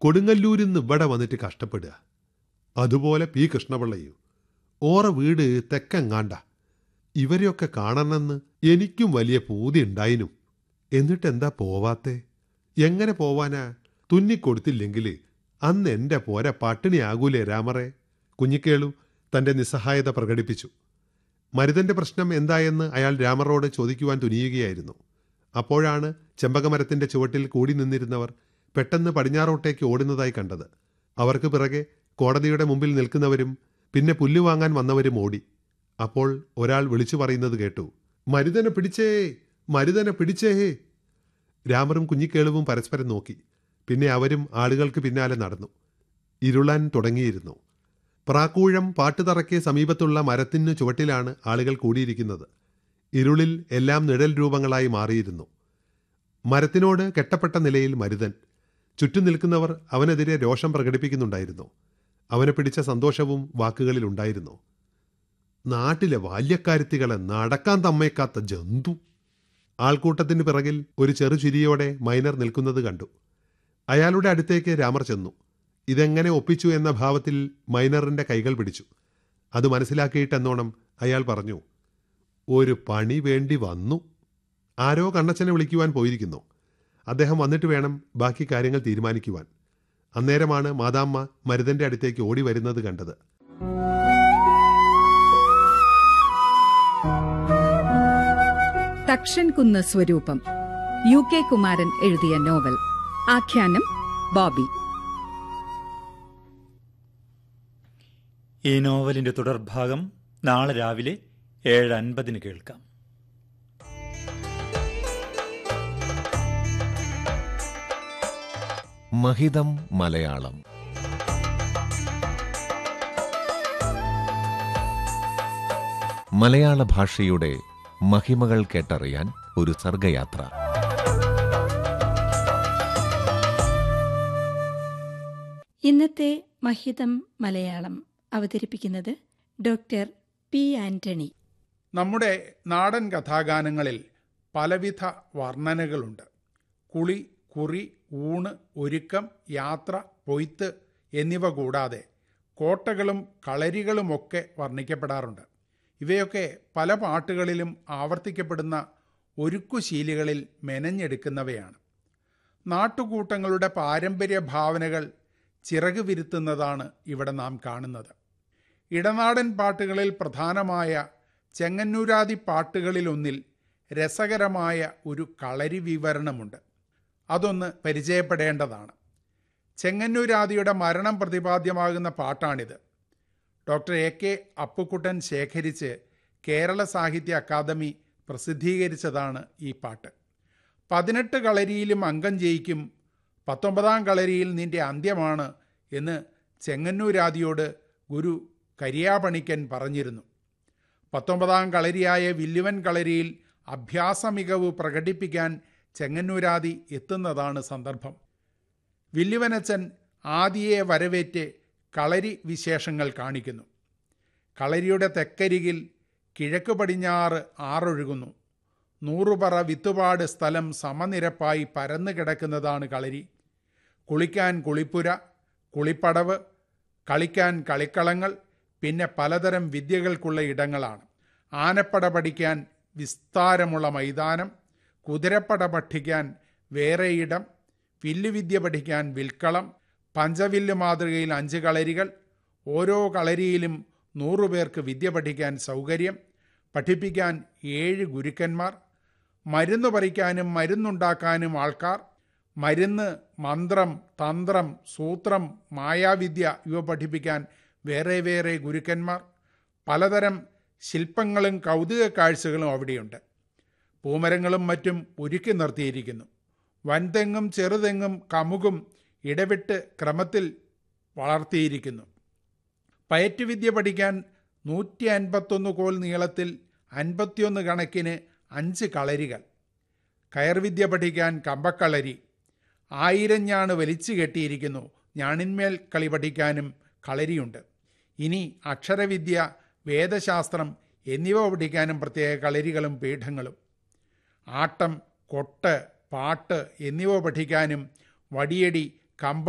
കൊടുങ്ങല്ലൂരിൽ നിന്ന് ഇവിടെ വന്നിട്ട് കഷ്ടപ്പെടുക അതുപോലെ പി കൃഷ്ണപിള്ളയും ഓറ വീട് തെക്കെങ്ങാണ്ട ഇവരെയൊക്കെ കാണണമെന്ന് എനിക്കും വലിയ പൂതി ഉണ്ടായിനും എന്നിട്ടെന്താ പോവാത്തെ എങ്ങനെ പോവാനാ തുന്നിക്കൊടുത്തില്ലെങ്കിൽ അന്ന് എൻ്റെ പോര പട്ടിണിയാകൂലേ രാമറെ കുഞ്ഞിക്കേളു തൻ്റെ നിസ്സഹായത പ്രകടിപ്പിച്ചു മരുതന്റെ പ്രശ്നം എന്തായെന്ന് അയാൾ രാമറോട് ചോദിക്കുവാൻ തുനിയുകയായിരുന്നു അപ്പോഴാണ് ചെമ്പകമരത്തിന്റെ ചുവട്ടിൽ കൂടി നിന്നിരുന്നവർ പെട്ടെന്ന് പടിഞ്ഞാറോട്ടേക്ക് ഓടുന്നതായി കണ്ടത് അവർക്ക് പിറകെ കോടതിയുടെ മുമ്പിൽ നിൽക്കുന്നവരും പിന്നെ പുല്ല് വാങ്ങാൻ വന്നവരും ഓടി അപ്പോൾ ഒരാൾ വിളിച്ചു പറയുന്നത് കേട്ടു മരുതനെ പിടിച്ചേ മരുതനെ പിടിച്ചേ രാമറും കുഞ്ഞിക്കേളുവും പരസ്പരം നോക്കി പിന്നെ അവരും ആളുകൾക്ക് പിന്നാലെ നടന്നു ഇരുളാൻ തുടങ്ങിയിരുന്നു പ്രാക്കൂഴം പാട്ടുതറയ്ക്ക് സമീപത്തുള്ള മരത്തിനു ചുവട്ടിലാണ് ആളുകൾ കൂടിയിരിക്കുന്നത് ഇരുളിൽ എല്ലാം നിഴൽ രൂപങ്ങളായി മാറിയിരുന്നു മരത്തിനോട് കെട്ടപ്പെട്ട നിലയിൽ മരുതൻ ചുറ്റും നിൽക്കുന്നവർ അവനെതിരെ രോഷം പ്രകടിപ്പിക്കുന്നുണ്ടായിരുന്നു അവനെ പിടിച്ച സന്തോഷവും വാക്കുകളിലുണ്ടായിരുന്നു നാട്ടിലെ ബാല്യക്കാരുത്തികളെ നടക്കാൻ തമ്മേക്കാത്ത ജന്തു ആൾക്കൂട്ടത്തിന് പിറകിൽ ഒരു ചെറുചിരിയോടെ മൈനർ നിൽക്കുന്നത് കണ്ടു അയാളുടെ അടുത്തേക്ക് രാമർ ചെന്നു ഇതെങ്ങനെ ഒപ്പിച്ചു എന്ന ഭാവത്തിൽ മൈനറിന്റെ കൈകൾ പിടിച്ചു അത് മനസ്സിലാക്കിയിട്ടെന്നോണം അയാൾ പറഞ്ഞു ഒരു പണി വേണ്ടി വന്നു ആരോ കണ്ണച്ചനെ വിളിക്കുവാൻ പോയിരിക്കുന്നു അദ്ദേഹം വന്നിട്ട് വേണം ബാക്കി കാര്യങ്ങൾ തീരുമാനിക്കുവാൻ അന്നേരമാണ് മാതാമ്മ മരുതന്റെ അടുത്തേക്ക് ഓടി വരുന്നത് കണ്ടത് തക്ഷൻകുന്ന് സ്വരൂപം യു കെ കുമാരൻ എഴുതിയ നോവൽ ആഖ്യാനം ബോബി ഈ നോവലിന്റെ തുടർഭാഗം നാളെ രാവിലെ ഏഴ് അൻപതിന് കേൾക്കാം മഹിതം മലയാളം മലയാള ഭാഷയുടെ മഹിമകൾ കേട്ടറിയാൻ ഒരു സർഗയാത്ര ഇന്നത്തെ മഹിതം മലയാളം അവതരിപ്പിക്കുന്നത് ഡോക്ടർ പി ആന്റണി നമ്മുടെ നാടൻ കഥാഗാനങ്ങളിൽ പലവിധ വർണ്ണനകളുണ്ട് കുളി കുറി ഊണ് ഒരുക്കം യാത്ര പൊയ്ത്ത് എന്നിവ കൂടാതെ കോട്ടകളും കളരികളുമൊക്കെ വർണ്ണിക്കപ്പെടാറുണ്ട് ഇവയൊക്കെ പല പാട്ടുകളിലും ആവർത്തിക്കപ്പെടുന്ന ഒരുക്കുശീലികളിൽ മെനഞ്ഞെടുക്കുന്നവയാണ് നാട്ടുകൂട്ടങ്ങളുടെ പാരമ്പര്യ ഭാവനകൾ ചിറക് വിരുത്തുന്നതാണ് ഇവിടെ നാം കാണുന്നത് ഇടനാടൻ പാട്ടുകളിൽ പ്രധാനമായ ചെങ്ങന്നൂരാദി പാട്ടുകളിലൊന്നിൽ രസകരമായ ഒരു കളരി വിവരണമുണ്ട് അതൊന്ന് പരിചയപ്പെടേണ്ടതാണ് ചെങ്ങന്നൂരാദിയുടെ മരണം പ്രതിപാദ്യമാകുന്ന പാട്ടാണിത് ഡോക്ടർ എ കെ അപ്പുക്കുട്ടൻ ശേഖരിച്ച് കേരള സാഹിത്യ അക്കാദമി പ്രസിദ്ധീകരിച്ചതാണ് ഈ പാട്ട് പതിനെട്ട് കളരിയിലും അംഗം ജയിക്കും പത്തൊമ്പതാം കളരിയിൽ നിന്റെ അന്ത്യമാണ് എന്ന് ചെങ്ങന്നൂരാദിയോട് ഗുരു കരിയാപണിക്കൻ പറഞ്ഞിരുന്നു പത്തൊമ്പതാം കളരിയായ വില്ലുവൻ കളരിയിൽ അഭ്യാസ മികവ് പ്രകടിപ്പിക്കാൻ ചെങ്ങന്നൂരാദി എത്തുന്നതാണ് സന്ദർഭം വില്ലുവനച്ചൻ ആദിയെ വരവേറ്റ് കളരി വിശേഷങ്ങൾ കാണിക്കുന്നു കളരിയുടെ തെക്കരികിൽ കിഴക്ക് പടിഞ്ഞാറ് ആറൊഴുകുന്നു നൂറുപറ വിത്തുപാട് സ്ഥലം സമനിരപ്പായി പരന്നു കിടക്കുന്നതാണ് കളരി കുളിക്കാൻ കുളിപ്പുര കുളിപ്പടവ് കളിക്കാൻ കളിക്കളങ്ങൾ പിന്നെ പലതരം വിദ്യകൾക്കുള്ള ഇടങ്ങളാണ് ആനപ്പട പഠിക്കാൻ വിസ്താരമുള്ള മൈതാനം കുതിരപ്പട പഠിക്കാൻ വേറെ ഇടം വില്ലുവിദ്യ പഠിക്കാൻ വിൽക്കളം പഞ്ചവില്ല് മാതൃകയിൽ അഞ്ച് കളരികൾ ഓരോ കളരിയിലും നൂറുപേർക്ക് വിദ്യ പഠിക്കാൻ സൗകര്യം പഠിപ്പിക്കാൻ ഏഴ് ഗുരുക്കന്മാർ മരുന്ന് പറിക്കാനും മരുന്നുണ്ടാക്കാനും ആൾക്കാർ മരുന്ന് മന്ത്രം തന്ത്രം സൂത്രം മായാവിദ്യ ഇവ പഠിപ്പിക്കാൻ വേറെ വേറെ ഗുരുക്കന്മാർ പലതരം ശില്പങ്ങളും കൗതുക കാഴ്ചകളും അവിടെയുണ്ട് പൂമരങ്ങളും മറ്റും ഒരുക്കി നിർത്തിയിരിക്കുന്നു വൻതെങ്ങും ചെറുതെങ്ങും കമുകും ഇടവിട്ട് ക്രമത്തിൽ വളർത്തിയിരിക്കുന്നു പയറ്റുവിദ്യ പഠിക്കാൻ നൂറ്റി അൻപത്തൊന്ന് കോൽ നീളത്തിൽ അൻപത്തിയൊന്ന് കണക്കിന് അഞ്ച് കളരികൾ കയർവിദ്യ പഠിക്കാൻ കമ്പക്കളരി ആയിരം ഞാണ് വലിച്ചു കെട്ടിയിരിക്കുന്നു ഞാണിന്മേൽ കളി പഠിക്കാനും കളരിയുണ്ട് ഇനി അക്ഷരവിദ്യ വേദശാസ്ത്രം എന്നിവ പഠിക്കാനും പ്രത്യേക കളരികളും പീഠങ്ങളും ആട്ടം കൊട്ട് പാട്ട് എന്നിവ പഠിക്കാനും വടിയടി കമ്പ